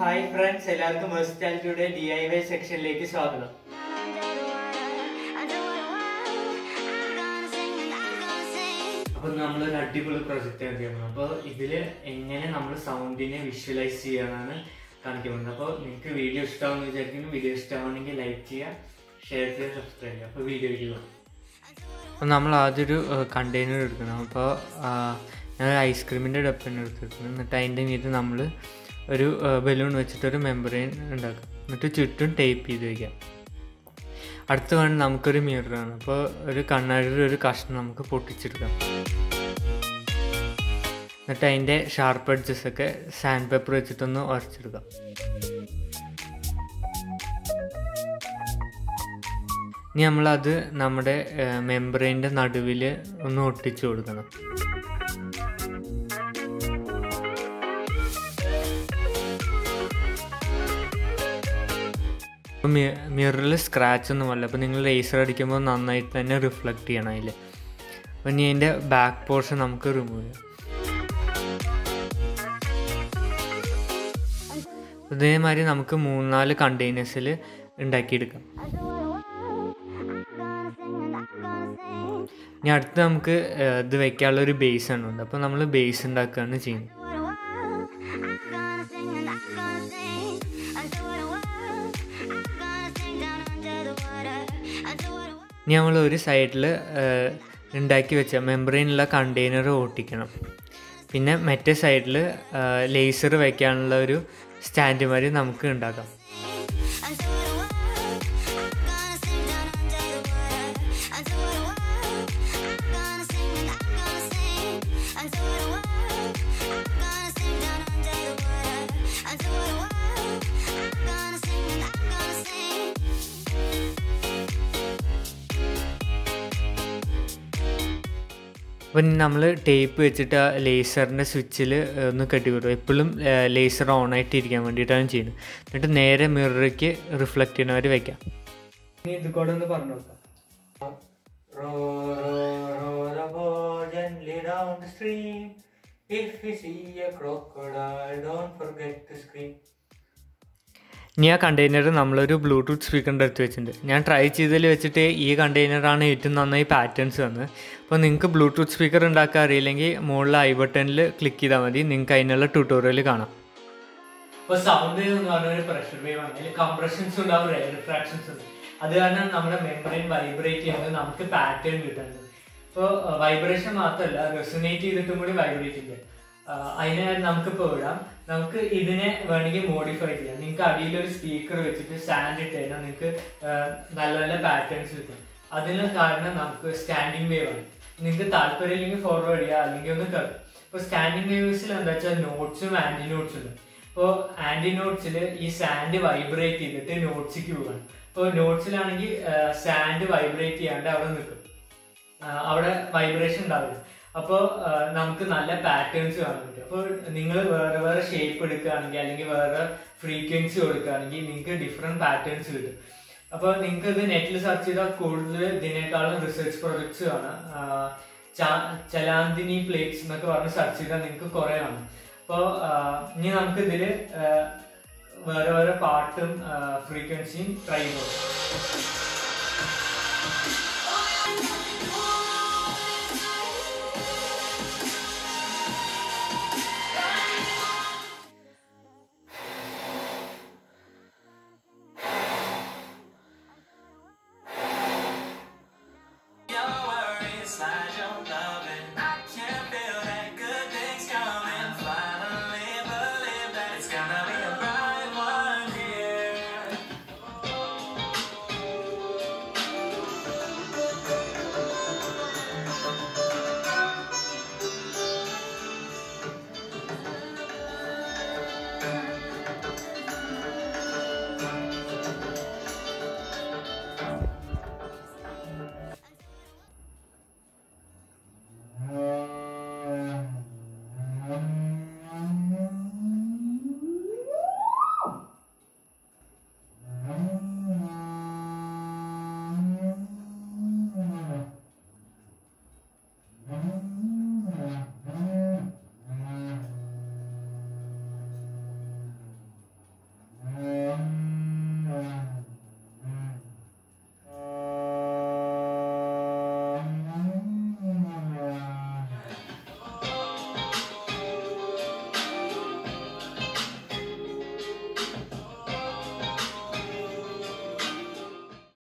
hi friends എല്ലാവർക്കും വേഴ്സ്റ്റാലിറ്റിയുടെ D I Y സെക്ഷനിലേക്ക് സ്വാഗതം അപ്പൊ നമ്മളൊരു അടിപൊളി പ്രൊജക്റ്റ് ചെയ്യണം അപ്പോൾ ഇതില് എങ്ങനെ നമ്മൾ സൗണ്ടിനെ വിഷ്വലൈസ് ചെയ്യാനാണ് കാണിക്കാൻ പോകുന്നത് അപ്പോൾ നിങ്ങൾക്ക് വീഡിയോ ഇഷ്ടമാണെന്ന് വിചാരിക്കുന്നു വീഡിയോ ഇഷ്ടമാണെങ്കിൽ ലൈക്ക് ചെയ്യുക ഷെയർ ചെയ്യുക സബ്സ്ക്രൈബ് ചെയ്യുക അപ്പോൾ വീഡിയോ പോകാം അപ്പോൾ നമ്മൾ ആദ്യം ഒരു കണ്ടെയ്നർ എടുക്കണം അപ്പോൾ ഞാൻ ഐസ്ക്രീമിൻ്റെ ഡപ്പൻ എടുത്തിട്ടുണ്ട് എന്നിട്ട് അതിൻ്റെ മീത് നമ്മൾ ഒരു ബലൂൺ വെച്ചിട്ടൊരു മെമ്പറൈൻ ഉണ്ടാക്കും എന്നിട്ട് ചുറ്റും ടേപ്പ് ചെയ്ത് വയ്ക്കാം അടുത്ത വേണം നമുക്കൊരു മിററാണ് അപ്പോൾ ഒരു കണ്ണാടിയുടെ ഒരു കഷ്ണം നമുക്ക് പൊട്ടിച്ചെടുക്കാം എന്നിട്ട് അതിൻ്റെ ഷാർപ്പ് എഡ്ജസ് ഒക്കെ സാൻഡ് പേപ്പർ വെച്ചിട്ടൊന്ന് ഉരച്ചെടുക്കാം ഇനി നമ്മളത് നമ്മുടെ മെമ്പറിൻ്റെ നടുവിൽ ഒന്ന് ഒട്ടിച്ചു കൊടുക്കണം മിററിൽ സ്ക്രാച്ച് ഒന്നുമല്ല അപ്പോൾ നിങ്ങൾ ലേസർ അടിക്കുമ്പോൾ നന്നായിട്ട് തന്നെ റിഫ്ലക്റ്റ് ചെയ്യണം അതിൽ അപ്പോൾ ഇനി അതിൻ്റെ ബാക്ക് പോർഷൻ നമുക്ക് റിമൂവ് ചെയ്യാം ഇതേമാതിരി നമുക്ക് മൂന്നാല് കണ്ടെയ്നേഴ്സിൽ ഉണ്ടാക്കിയെടുക്കാം ഇനി അടുത്ത് നമുക്ക് ഇത് വെക്കാനുള്ള ഒരു ബേസ് ആണ് ഉണ്ട് അപ്പോൾ നമ്മൾ ബേസ് ഉണ്ടാക്കുകയാണ് ചെയ്യുന്നത് ഇനി നമ്മൾ ഒരു സൈഡിൽ ഉണ്ടാക്കി വെച്ച മെമ്പറിനുള്ള കണ്ടെയ്നർ ഓട്ടിക്കണം പിന്നെ മറ്റേ സൈഡിൽ ലേസർ വയ്ക്കാനുള്ള ഒരു സ്റ്റാൻഡ് മാതിരി നമുക്ക് ഉണ്ടാക്കാം അപ്പം നമ്മൾ ടേപ്പ് വെച്ചിട്ട് ആ ലേസറിൻ്റെ സ്വിച്ചിൽ ഒന്ന് കെട്ടിവിടും എപ്പോഴും ലേസർ ഓൺ ആയിട്ട് ഇരിക്കാൻ വേണ്ടിയിട്ടാണ് ചെയ്യുന്നത് എന്നിട്ട് നേരെ മിററിലേക്ക് റിഫ്ലക്റ്റ് ചെയ്യുന്നവർ വെക്കാം ഇനി ഇത് കൂടെ ഒന്ന് പറഞ്ഞു കൊടുക്കാം ഇനി ആ കണ്ടെയ്നർ നമ്മളൊരു ബ്ലൂടൂത്ത് സ്പീക്കറിൻ്റെ അടുത്ത് വെച്ചിട്ടുണ്ട് ഞാൻ ട്രൈ ചെയ്തതിൽ വെച്ചിട്ട് ഈ കണ്ടെയ്നറാണ് ഏറ്റവും നന്നായി പാറ്റേൺസ് വന്നത് അപ്പോൾ നിങ്ങൾക്ക് ബ്ലൂടൂത്ത് സ്പീക്കർ ഉണ്ടാക്കാൻ അറിയില്ലെങ്കിൽ മുകളിൽ ഐ ബട്ടണിൽ ക്ലിക്ക് ചെയ്താൽ മതി നിങ്ങൾക്ക് അതിനുള്ള ട്യൂട്ടോറിയൽ കാണാം ഇപ്പോൾ സൗണ്ട് വേവ് എന്ന് പറഞ്ഞ ഒരു പ്രഷർ വേവ് ആണ് അതിൽ കംപ്രഷൻസ് ഉണ്ടാവും റിഫ്രാക്ഷൻസ് ഉണ്ട് അത് കാരണം നമ്മുടെ മെമ്പറൈൻ വൈബ്രേറ്റ് ചെയ്യുന്നത് നമുക്ക് പാറ്റേൺ കിട്ടുന്നത് ഇപ്പോൾ വൈബ്രേഷൻ മാത്രമല്ല റെസൊനേറ്റ് ചെയ്തിട്ടും കൂടി വൈബ്രേറ്റ് ചെയ്യുക അതിനെ നമുക്കിപ്പോൾ വിടാം നമുക്ക് ഇതിനെ വേണമെങ്കിൽ മോഡിഫൈ ചെയ്യാം നിങ്ങൾക്ക് അടിയിൽ ഒരു സ്പീക്കർ വെച്ചിട്ട് സ്റ്റാൻഡ് ഇട്ട് കഴിഞ്ഞാൽ നിങ്ങൾക്ക് നല്ല നല്ല പാറ്റേൺസ് കിട്ടും അതിന് കാരണം നമുക്ക് സ്റ്റാൻഡിങ് വേവ് ആണ് നിങ്ങൾക്ക് താല്പര്യം ഇല്ലെങ്കിൽ ഫോർവേഡ് ചെയ്യുക അല്ലെങ്കിൽ ഒന്ന് കേൾക്കും ഇപ്പോൾ സ്റ്റാൻഡിങ് വേവ്സിൽ എന്താ വെച്ചാൽ നോട്ട്സും ആന്റി നോട്ട്സും ഉണ്ട് ഇപ്പോൾ ആന്റി നോട്ട്സിൽ ഈ സാൻഡ് വൈബ്രേറ്റ് ചെയ്തിട്ട് നോട്ട്സിക്ക് പോകണം ഇപ്പോൾ നോട്ട്സിലാണെങ്കിൽ സാൻഡ് വൈബ്രേറ്റ് ചെയ്യാണ്ട് അവിടെ നിൽക്കും അവിടെ വൈബ്രേഷൻ ഉണ്ടാവില്ല അപ്പോൾ നമുക്ക് നല്ല പാറ്റേൺസ് കാണാൻ പറ്റും അപ്പോൾ നിങ്ങൾ വേറെ വേറെ ഷേപ്പ് എടുക്കുകയാണെങ്കിൽ അല്ലെങ്കിൽ വേറെ ഫ്രീക്വൻസി കൊടുക്കുകയാണെങ്കിൽ നിങ്ങൾക്ക് ഡിഫറെൻറ്റ് പാറ്റേൺസ് കിട്ടും അപ്പോൾ നിങ്ങൾക്ക് ഇത് നെറ്റിൽ സെർച്ച് ചെയ്താൽ കൂടുതൽ ഇതിനേക്കാളും റിസർച്ച് പ്രൊജക്ട്സ് കാണാം ചലാന്തിനി പ്ലേറ്റ്സ് എന്നൊക്കെ പറഞ്ഞ് സെർച്ച് ചെയ്താൽ നിങ്ങൾക്ക് കുറേ കാണും അപ്പോൾ ഇനി നമുക്ക് ഇതിൽ വേറെ വേറെ പാട്ടും ഫ്രീക്വൻസിയും ട്രൈ ചെയ്തു